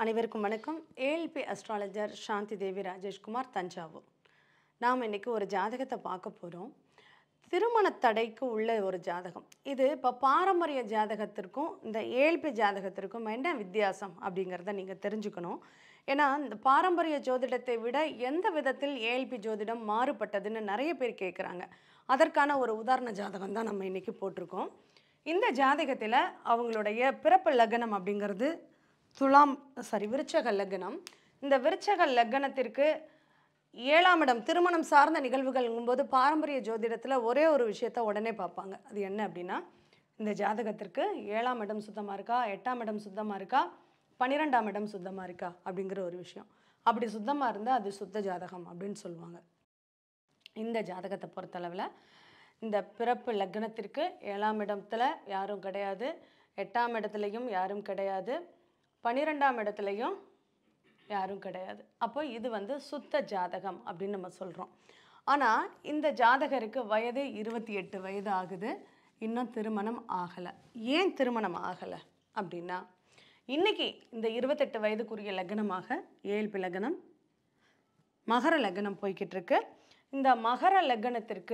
அனைவருக்கும் வணக்கம் ALP astrologer Shanthi Devi Rajeshkumar Thanjavur நாம் இன்னைக்கு ஒரு ஜாதகத்தை பார்க்க போகிறோம் திருமண தடைக்கு உள்ள ஒரு ஜாதகம் இது இப்போ பாரம்பரிய ஜாதகத்திற்கும் இந்த ஏஎல்பி ஜாதகத்திற்கும் என்ன வித்தியாசம் அப்படிங்கிறத நீங்கள் தெரிஞ்சுக்கணும் ஏன்னா இந்த பாரம்பரிய ஜோதிடத்தை விட எந்த விதத்தில் ஏஎல்பி ஜோதிடம் மாறுபட்டதுன்னு நிறைய பேர் கேட்குறாங்க அதற்கான ஒரு உதாரண ஜாதகம் தான் நம்ம இன்னைக்கு போட்டிருக்கோம் இந்த ஜாதகத்தில் அவங்களுடைய பிறப்பு லக்னம் அப்படிங்கிறது துலாம் சாரி விருச்சக லக்னம் இந்த விருச்சக லக்னத்திற்கு ஏழாம் இடம் திருமணம் சார்ந்த நிகழ்வுகள்ங்கும்போது பாரம்பரிய ஜோதிடத்தில் ஒரே ஒரு விஷயத்த உடனே பார்ப்பாங்க அது என்ன அப்படின்னா இந்த ஜாதகத்திற்கு ஏழாம் இடம் சுத்தமாக இருக்கா எட்டாம் இடம் சுத்தமாக இருக்கா பன்னிரெண்டாம் இடம் சுத்தமாக இருக்கா அப்படிங்கிற ஒரு விஷயம் அப்படி சுத்தமாக இருந்தால் அது சுத்த ஜாதகம் அப்படின்னு சொல்லுவாங்க இந்த ஜாதகத்தை பொறுத்தளவில் இந்த பிறப்பு லக்னத்திற்கு ஏழாம் இடத்துல யாரும் கிடையாது எட்டாம் இடத்துலையும் யாரும் கிடையாது பன்னிரெண்டாம் இடத்துலையும் யாரும் கிடையாது அப்போ இது வந்து சுத்த ஜாதகம் அப்படின்னு நம்ம சொல்கிறோம் ஆனால் இந்த ஜாதகருக்கு வயது இருபத்தி எட்டு வயது ஆகுது இன்னும் திருமணம் ஆகலை ஏன் திருமணம் ஆகலை அப்படின்னா இன்னைக்கு இந்த இருபத்தெட்டு வயதுக்குரிய லக்னமாக ஏழ்பி லக்னம் மகர லக்னம் போய்கிட்டு இருக்கு இந்த மகர லக்னத்திற்கு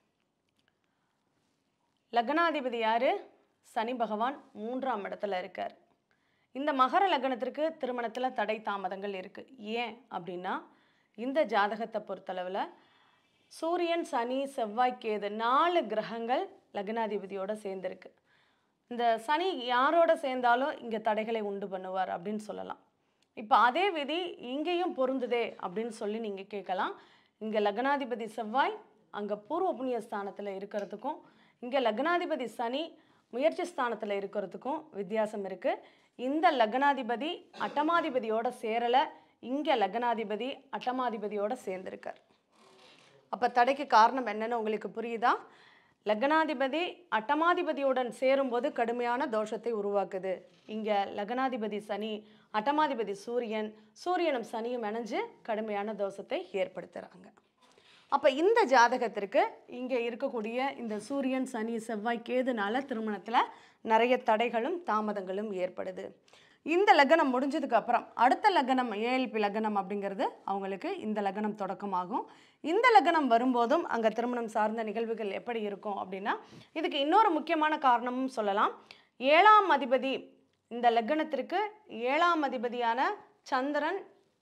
லக்னாதிபதி யாரு சனி பகவான் மூன்றாம் இடத்துல இருக்கார் இந்த மகர லக்னத்திற்கு திருமணத்தில் தடை தாமதங்கள் இருக்குது ஏன் அப்படின்னா இந்த ஜாதகத்தை பொறுத்தளவில் சூரியன் சனி செவ்வாய் கேது நாலு கிரகங்கள் லக்னாதிபதியோட சேர்ந்துருக்கு இந்த சனி யாரோட சேர்ந்தாலும் இங்கே தடைகளை உண்டு பண்ணுவார் அப்படின்னு சொல்லலாம் இப்போ அதே விதி இங்கேயும் பொருந்துதே அப்படின்னு சொல்லி நீங்கள் கேட்கலாம் இங்கே லக்னாதிபதி செவ்வாய் அங்கே பூர்வ புண்ணிய ஸ்தானத்தில் இருக்கிறதுக்கும் இங்கே லக்னாதிபதி சனி முயற்சி ஸ்தானத்தில் இருக்கிறதுக்கும் வித்தியாசம் இருக்குது இந்த லக்னாதிபதி அட்டமாதிபதியோட சேரலை இங்கே லக்னாதிபதி அட்டமாதிபதியோட சேர்ந்திருக்கார் அப்போ தடைக்கு காரணம் என்னன்னு உங்களுக்கு புரியுதா லக்னாதிபதி அட்டமாதிபதியுடன் சேரும்போது கடுமையான தோஷத்தை உருவாக்குது இங்கே லக்னாதிபதி சனி அட்டமாதிபதி சூரியன் சூரியனும் சனியும் இணைஞ்சு கடுமையான தோஷத்தை ஏற்படுத்துகிறாங்க அப்போ இந்த ஜாதகத்திற்கு இங்கே இருக்கக்கூடிய இந்த சூரியன் சனி செவ்வாய் கேதுனால திருமணத்தில் நிறைய தடைகளும் தாமதங்களும் ஏற்படுது இந்த லக்னம் முடிஞ்சதுக்கு அப்புறம் அடுத்த லக்னம் ஏஎல்பி லக்னம் அப்படிங்கிறது அவங்களுக்கு இந்த லக்னம் தொடக்கமாகும் இந்த லக்னம் வரும்போதும் அங்கே திருமணம் சார்ந்த நிகழ்வுகள் எப்படி இருக்கும் அப்படின்னா இதுக்கு இன்னொரு முக்கியமான காரணமும் சொல்லலாம் ஏழாம் அதிபதி இந்த லக்னத்திற்கு ஏழாம் அதிபதியான சந்திரன்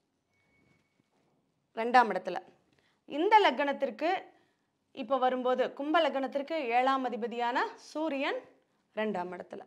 ரெண்டாம் இடத்துல இந்த லக்னத்திற்கு இப்போ வரும்போது கும்ப லக்னத்திற்கு ஏழாம் அதிபதியான சூரியன் ரெண்டாம் இடத்துல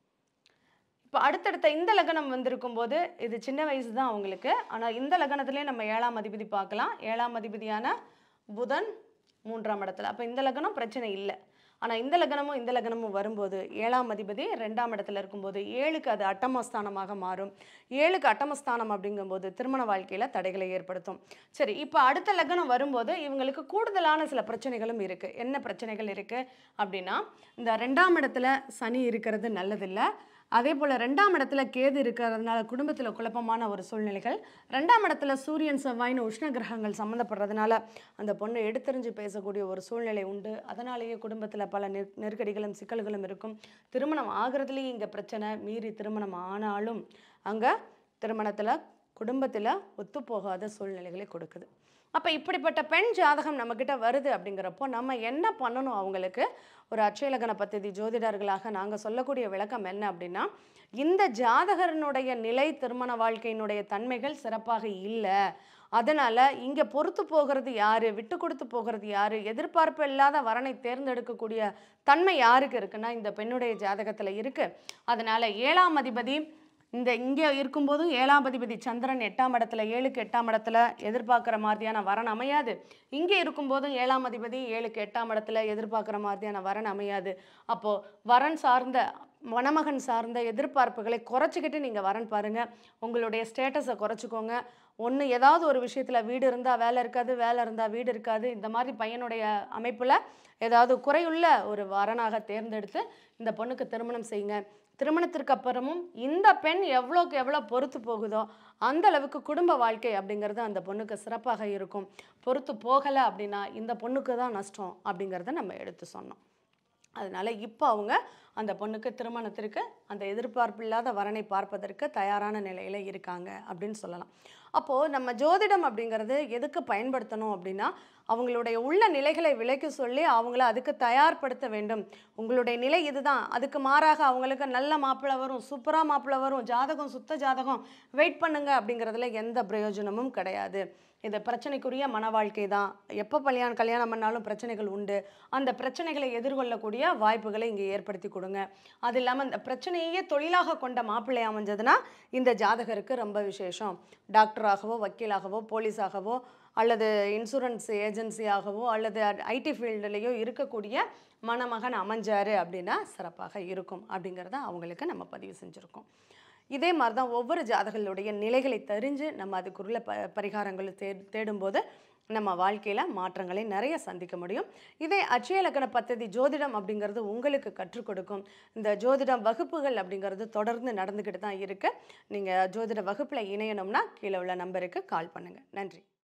இப்போ அடுத்தடுத்த இந்த லக்னம் வந்திருக்கும் போது இது சின்ன வயசு தான் அவங்களுக்கு ஆனால் இந்த லக்னத்திலே நம்ம ஏழாம் அதிபதி பார்க்கலாம் ஏழாம் அதிபதியான புதன் மூன்றாம் இடத்துல அப்போ இந்த லக்னம் பிரச்சனை இல்லை ஆனால் இந்த லக்னமும் இந்த லக்னமும் வரும்போது ஏழாம் அதிபதி ரெண்டாம் இடத்துல இருக்கும்போது ஏழுக்கு அது அட்டமஸ்தானமாக மாறும் ஏழுக்கு அட்டமஸ்தானம் அப்படிங்கும்போது திருமண வாழ்க்கையில் தடைகளை ஏற்படுத்தும் சரி இப்போ அடுத்த லக்னம் வரும்போது இவங்களுக்கு கூடுதலான சில பிரச்சனைகளும் இருக்குது என்ன பிரச்சனைகள் இருக்குது அப்படின்னா இந்த ரெண்டாம் இடத்துல சனி இருக்கிறது நல்லதில்லை அதே போல் ரெண்டாம் இடத்துல கேது இருக்கிறதுனால குடும்பத்தில் குழப்பமான ஒரு சூழ்நிலைகள் ரெண்டாம் இடத்துல சூரியன் செவ்வாய்னு உஷ்ண கிரகங்கள் சம்மந்தப்படுறதுனால அந்த பொண்ணை எடுத்தறிஞ்சு பேசக்கூடிய ஒரு சூழ்நிலை உண்டு அதனாலேயே குடும்பத்தில் பல நெரு நெருக்கடிகளும் சிக்கல்களும் இருக்கும் திருமணம் ஆகிறதுலேயும் இங்கே பிரச்சனை மீறி திருமணம் ஆனாலும் அங்கே திருமணத்தில் குடும்பத்தில் ஒத்துப்போகாத சூழ்நிலைகளை கொடுக்குது அப்போ இப்படிப்பட்ட பெண் ஜாதகம் நம்மக்கிட்ட வருது அப்படிங்கிறப்போ நம்ம என்ன பண்ணணும் அவங்களுக்கு ஒரு அட்சயலகன பദ്ധதி ஜோதிடர்களாக நாங்கள் சொல்லக்கூடிய விளக்கம் என்ன அப்படின்னா இந்த ஜாதகரனுடைய நிலை திருமண வாழ்க்கையினுடைய தன்மைகள் சிறப்பாக இல்லை அதனால் இங்கே பொறுத்து போகிறது யார் விட்டு கொடுத்து போகிறது யார் எதிர்பார்ப்பு இல்லாத வரனை தேர்ந்தெடுக்கக்கூடிய தன்மை யாருக்கு இருக்குன்னா இந்த பெண்ணுடைய ஜாதகத்தில் இருக்குது அதனால் ஏழாம் அதிபதி இந்த இங்கே இருக்கும்போதும் ஏழாம் அதிபதி சந்திரன் எட்டாம் இடத்துல ஏழுக்கு எட்டாம் இடத்துல எதிர்பார்க்குற மாதிரியான வரன் அமையாது இங்கே இருக்கும்போதும் ஏழாம் அதிபதி ஏழுக்கு எட்டாம் இடத்துல எதிர்பார்க்குற மாதிரியான வரன் அமையாது அப்போது வரன் சார்ந்த மணமகன் சார்ந்த எதிர்பார்ப்புகளை குறைச்சிக்கிட்டு நீங்கள் வரன் பாருங்கள் உங்களுடைய ஸ்டேட்டஸை குறைச்சிக்கோங்க ஒன்று ஏதாவது ஒரு விஷயத்தில் வீடு இருந்தால் வேலை இருக்காது வேலை இருந்தால் வீடு இருக்காது இந்த மாதிரி பையனுடைய அமைப்பில் ஏதாவது குறையுள்ள ஒரு வரனாக தேர்ந்தெடுத்து இந்த பொண்ணுக்கு திருமணம் செய்யுங்க திருமணத்திற்கு அப்புறமும் இந்த பெண் எவ்வளோக்கு எவ்வளோ பொறுத்து போகுதோ அந்த அளவுக்கு குடும்ப வாழ்க்கை அப்படிங்கிறது அந்த பொண்ணுக்கு சிறப்பாக இருக்கும் பொறுத்து போகலை அப்படின்னா இந்த பொண்ணுக்கு தான் நஷ்டம் அப்படிங்கிறத நம்ம எடுத்து சொன்னோம் அதனால இப்போ அவங்க அந்த பொண்ணுக்கு திருமணத்திற்கு அந்த எதிர்பார்ப்பு இல்லாத வரனை பார்ப்பதற்கு தயாரான நிலையில் இருக்காங்க அப்படின்னு சொல்லலாம் அப்போது நம்ம ஜோதிடம் அப்படிங்கிறது எதுக்கு பயன்படுத்தணும் அப்படின்னா அவங்களுடைய உள்ள நிலைகளை விலைக்கு சொல்லி அவங்கள அதுக்கு தயார்படுத்த வேண்டும் உங்களுடைய நிலை இதுதான் அதுக்கு மாறாக அவங்களுக்கு நல்ல மாப்பிள்ளை வரும் சூப்பராக மாப்பிள்ளை வரும் ஜாதகம் சுத்த ஜாதகம் வெயிட் பண்ணுங்க அப்படிங்கிறதுல எந்த பிரயோஜனமும் கிடையாது இது பிரச்சனைக்குரிய மன வாழ்க்கை தான் எப்போ கல்யாணம் கல்யாணம் பண்ணாலும் பிரச்சனைகள் உண்டு அந்த பிரச்சனைகளை எதிர்கொள்ளக்கூடிய வாய்ப்புகளை இங்கே ஏற்படுத்தி கொடுங்க அது இல்லாமல் இந்த பிரச்சனையே தொழிலாக கொண்ட மாப்பிள்ளை அமைஞ்சதுன்னா இந்த ஜாதகருக்கு ரொம்ப விசேஷம் டாக்டராகவோ வக்கீலாகவோ போலீஸாகவோ அல்லது இன்சூரன்ஸ் ஏஜென்சியாகவோ அல்லது ஐடி ஃபீல்டுலேயோ இருக்கக்கூடிய மணமகன் அமைஞ்சாரு அப்படின்னா சிறப்பாக இருக்கும் அப்படிங்கிறத அவங்களுக்கு நம்ம பதிவு செஞ்சுருக்கோம் இதே மாதிரி தான் ஒவ்வொரு ஜாதகங்களுடைய நிலைகளை தெரிஞ்சு நம்ம அதுக்குள்ள ப பரிகாரங்களை தே தேடும்போது நம்ம வாழ்க்கையில் மாற்றங்களை நிறைய சந்திக்க முடியும் இதே அட்சய இலக்கண பദ്ധதி ஜோதிடம் அப்படிங்கிறது உங்களுக்கு கற்றுக் கொடுக்கும் இந்த ஜோதிடம் வகுப்புகள் அப்படிங்கிறது தொடர்ந்து நடந்துக்கிட்டு தான் இருக்குது நீங்கள் ஜோதிட வகுப்பில் இணையணும்னா கீழே உள்ள நம்பருக்கு கால் பண்ணுங்கள் நன்றி